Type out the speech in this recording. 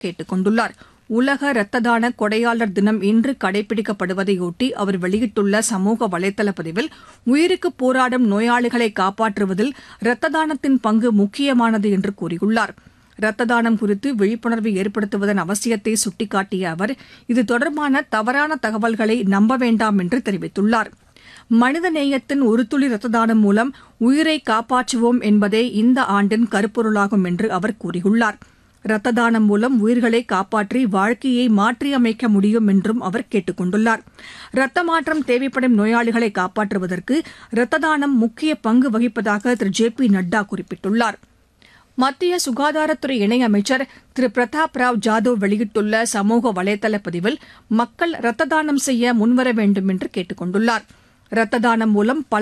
கேட்டுக் கொண்டுள்ளார் உலக இரத்த தான கொடையாளர் தினம் இன்று கடைபிடிக்கப்படுவதையொட்டி அவர் வெளியிட்டுள்ள சமூக வலைதள பதிவில் உயிருக்கு போராடும் நோயாளிகளை காப்பாற்றுவதில் இரத்த தானத்தின் பங்கு முக்கியமானது என்று கூறியுள்ளார் இரத்த தானம் குறித்து விழிப்புணர்வு ஏற்படுத்துவதன் அவசியத்தை சுட்டிக்காட்டிய அவர் இது தொடர்பான தவறான தகவல்களை நம்ப வேண்டாம் என்று தெரிவித்துள்ளார் மனித நேயத்தின் ஒரு துளி ரத்த தானம் மூலம் உயிரை காப்பாற்றுவோம் என்பதே இந்த ஆண்டின் கருப்பொருளாகும் என்று அவர் கூறியுள்ளார் ரத்த தானம் மூலம் உயிர்களை காப்பாற்றி வாழ்க்கையை மாற்றியமைக்க முடியும் என்றும் அவர் கேட்டுக் கொண்டுள்ளார் ரத்த மாற்றம் தேவைப்படும் நோயாளிகளை காப்பாற்றுவதற்கு ரத்த தானம் முக்கிய பங்கு வகிப்பதாக திரு ஜே பி நட்டா குறிப்பிட்டுள்ளார் மத்திய சுகாதாரத்துறை இணையமைச்சர் திரு பிரதாப் ராவ் ஜாதவ் வெளியிட்டுள்ள சமூக வலைதள பதிவில் மக்கள் ரத்த தானம் செய்ய முன்வர வேண்டும் என்று கேட்டுக் கொண்டுள்ளார் ரத்த தானம் மூலம் பல